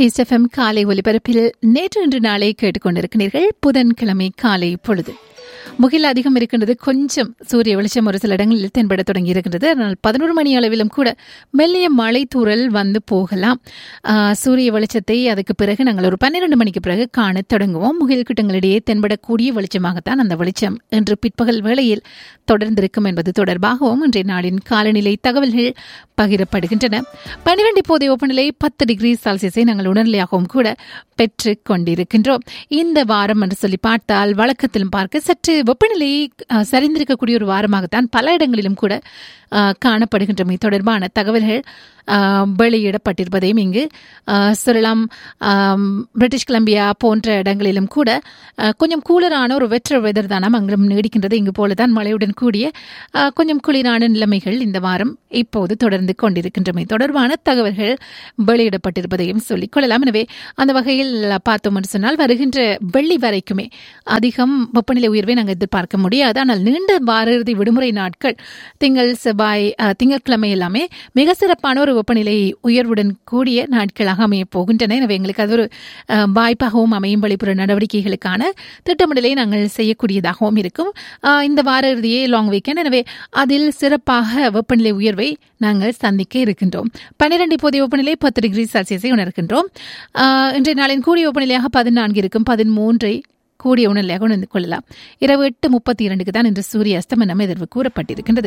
இஸ்எஃப்எம் காலை ஒலிபரப்பில் நேற்று இன்று நாளை கேட்டுக்கொண்டிருக்கிறீர்கள் புதன்கிழமை காலை பொழுது முகில் அதிகம் இருக்கின்றது கொஞ்சம் சூரிய வெளிச்சம் ஒரு சில இடங்களில் தென்பட தொடங்கி இருக்கின்றது ஆனால் பதினோரு மணி அளவிலும் கூட மெல்லிய மழை தூறல் வந்து போகலாம் ஆஹ், சூரிய வெளிச்சத்தை அதுக்கு பிறகு நாங்கள் ஒரு பன்னிரண்டு மணிக்கு பிறகு காணத் தொடங்குவோம் முகில் கிட்டங்களிடையே தென்படக்கூடிய வெளிச்சமாகத்தான் அந்த வெளிச்சம் இன்று பிற்பகல் வேளையில் தொடர்ந்திருக்கும் என்பது தொடர்பாகவும் இன்றைய நாளின் காலநிலை தகவல்கள் பகிரப்படுகின்றன பன்னிரண்டு இப்போதைய வெப்பநிலை பத்து டிகிரி செல்சியஸை நாங்கள் உணர்நிலையாகவும் கூட பெற்றுக் கொண்டிருக்கின்றோம் இந்த வாரம் என்று சொல்லி பார்த்தால் வழக்கத்திலும் பார்க்க சற்று வெப்பநிலை அஹ், சரிந்திருக்கக்கூடிய ஒரு வாரமாகத்தான் பல இடங்களிலும் கூட அஹ், காணப்படுகின்றமை தொடர்பான தகவல்கள் அஹ், வெளியிடப்பட்டிருப்பதையும் இங்கு அஹ், சொல்லலாம் ஆம், பிரிட்டிஷ் கொலம்பியா போன்ற இடங்களிலும் கூட அஹ், கொஞ்சம் கூலரான ஒரு வெற்ற வெதர் தானாம் அங்கிலும் நீடிக்கின்றது இங்கு போலதான் மழையுடன் கூடிய அஹ், கொஞ்சம் குளிரான நிலைமைகள் இந்த வாரம் இப்போது தொடர்ந்து கொண்டிருக்கின்றமை தொடர்பான தகவல்கள் வெளியிடப்பட்டிருப்பதையும் சொல்லிக் கொள்ளலாம் எனவே அந்த வகையில் பார்த்தோம் என்று சொன்னால் வருகின்ற வெள்ளி வரைக்குமே அதிகம் வெப்பநிலை உயர்வை நாங்கள் எதிர்பார்க்க முடியாது ஆனால் நீண்ட வார இறுதி விடுமுறை நாட்கள் திங்கள் செவ்வாய் அஹ், திங்கட்கிழமை எல்லாமே மிக சிறப்பான ஒரு வெப்பநிலை உயர்வுடன் கூடிய நாட்களாக அமையப் போகின்றன எனவே எங்களுக்கு அது ஒரு அஹ், வாய்ப்பாகவும் அமையும் வெளிப்புற நடவடிக்கைகளுக்கான திட்டமிடலை நாங்கள் செய்யக்கூடியதாகவும் இருக்கும் அஹ், இந்த வார இறுதியே லாங் வீக்கெண்ட் எனவே அதில் சிறப்பாக வெப்பநிலை உயர்வை நாங்கள் சந்திக்க இருக்கின்றோம் பன்னிரண்டு இப்போதைய வெப்பநிலை பத்து டிகிரி செல்சியஸை உணர்கின்றோம் அஹ், இன்றைய நாளின் கூடிய வெப்பநிலையாக பதினான்கு இருக்கும் பதிமூன்றை கூடிய உணர்நிலையாக உணர்ந்து கொள்ளலாம் இரவு எட்டு முப்பத்தி இரண்டுக்கு தான் இன்று சூரிய அஸ்தமனம் எதிர்வு கூறப்பட்டிருக்கின்றது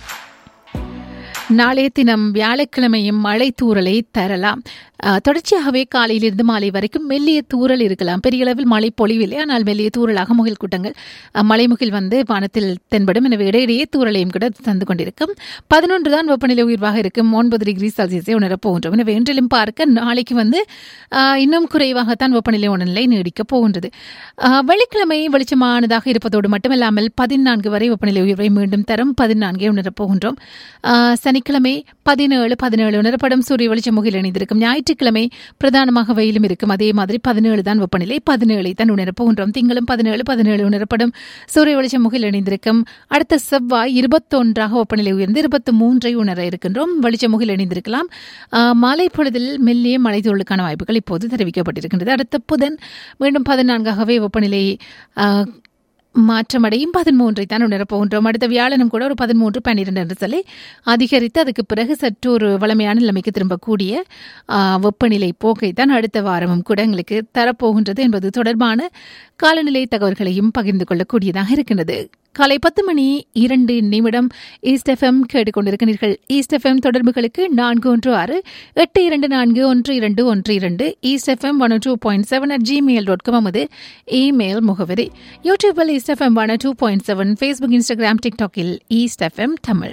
நாளைய தினம் வியாழக்கிழமையும் மழை தூறலை தரலாம் அஹ், தொடர்ச்சியாகவே காலையிலிருந்து மாலை வரைக்கும் மெல்லிய தூறல் இருக்கலாம் பெரிய அளவில் மழை பொழிவில்லை ஆனால் மெல்லிய தூறலாக முகில் கூட்டங்கள் அஹ், மலைமுகில் வந்து வானத்தில் தென்படும் எனவே இடையிடையே தூறலையும் கூட தந்து கொண்டிருக்கும் பதினொன்று தான் வெப்பநிலை உயர்வாக இருக்கும் ஒன்பது டிகிரி செல்சியஸை உணரப் போகின்றோம் எனவே இன்றிலும் பார்க்க நாளைக்கு வந்து அஹ், இன்னும் குறைவாகத்தான் வெப்பநிலை உணர்நிலை நீடிக்கப் போகின்றது அஹ், வெள்ளிக்கிழமை வெளிச்சமானதாக இருப்பதோடு மட்டுமல்லாமல் பதினான்கு வரை வெப்பநிலை உயர்வை மீண்டும் தரும் பதினான்கை உணரப் போகின்றோம் அஹ், சனிக்கிழமை பதினேழு பதினேழு உணரப்படும் சூரிய வெளிச்சம் முகில் இணைந்திருக்கும் ஞாயிற்றுக்கிழமை பிரதானமாக வெயிலும் இருக்கும் அதே மாதிரி பதினேழு தான் வெப்பநிலை பதினேழை தான் உணரப் போகின்றோம் திங்களும் பதினேழு பதினேழு உணரப்படும் சூரிய வெளிச்சம் முகில் இணைந்திருக்கும் அடுத்த செவ்வாய் இருபத்தொன்றாக வெப்பநிலை உயர்ந்து இருபத்தி மூன்றை உணர இருக்கின்றோம் வெளிச்சம் முகில் இணைந்திருக்கலாம் அஹ், மாலை பொழுதில் மெல்லிய மழை தூளுக்கான வாய்ப்புகள் இப்போது தெரிவிக்கப்பட்டிருக்கின்றது அடுத்த புதன் மீண்டும் பதினான்காகவே வெப்பநிலை அஹ், மாற்றமடையும் பதிமூன்றை தான் உணரப் போகின்றோம் அடுத்த வியாழனும் கூட ஒரு பதிமூன்று பன்னிரெண்டு என்று சொல்லி அதிகரித்து அதுக்கு பிறகு சற்று ஒரு வளமையான நிலைமைக்கு திரும்பக்கூடிய ஆ, வெப்பநிலை போக்கை தான் அடுத்த வாரமும் கூட எங்களுக்கு தரப்போகின்றது என்பது தொடர்பான காலநிலை தகவல்களையும் பகிர்ந்து கொள்ளக்கூடியதாக இருக்கின்றது காலை பத்து மணி இரண்டு நிமிடம் ஈஸ்ட் எஃப்எம் கேட்டுக்கொண்டிருக்கிறீர்கள் ஈஸ்ட் எஃப்எம் தொடர்புகளுக்கு நான்கு ஒன்று ஆறு எட்டு இரண்டு நான்கு ஒன்று இரண்டு ஒன்று இரண்டு east FM one two point seven at Gmail dot com நமது இமெயில் முகவரி யூடியூபில் east FM one two point seven Facebook Instagram டிக்டாக்கில் ஈஸ்ட் எஃப்எம் தமிழ்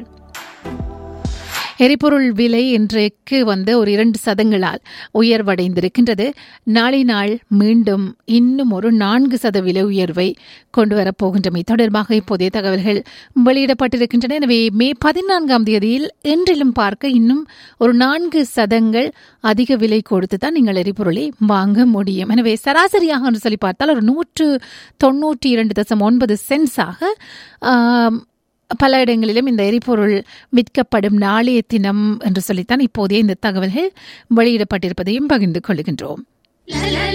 எரிபொருள் விலை இன்றைக்கு வந்து ஒரு இரண்டு சதங்களால் உயர்வடைந்திருக்கின்றது நாளை நாள் மீண்டும் இன்னும் ஒரு நான்கு சத விலை உயர்வை கொண்டு வரப்போகின்றமை தொடர்பாக இப்போதைய தகவல்கள் வெளியிடப்பட்டிருக்கின்றன எனவே மே பதினான்காம் தேதியில் இன்றிலும் பார்க்க இன்னும் ஒரு நான்கு சதங்கள் அதிக விலை கொடுத்து தான் நீங்கள் எரிபொருளை வாங்க முடியும் எனவே சராசரியாக என்று சொல்லி பார்த்தால் ஒரு நூற்று தொண்ணூற்றி இரண்டு தசம் ஒன்பது சென்ஸாக ஆம், பல இடங்களிலும் இந்த எரிபொருள் விற்கப்படும் நாளைய தினம் என்று சொல்லித்தான் இப்போதே இந்த தகவல்கள் வெளியிடப்பட்டிருப்பதையும் பகிர்ந்து கொள்கின்றோம் La la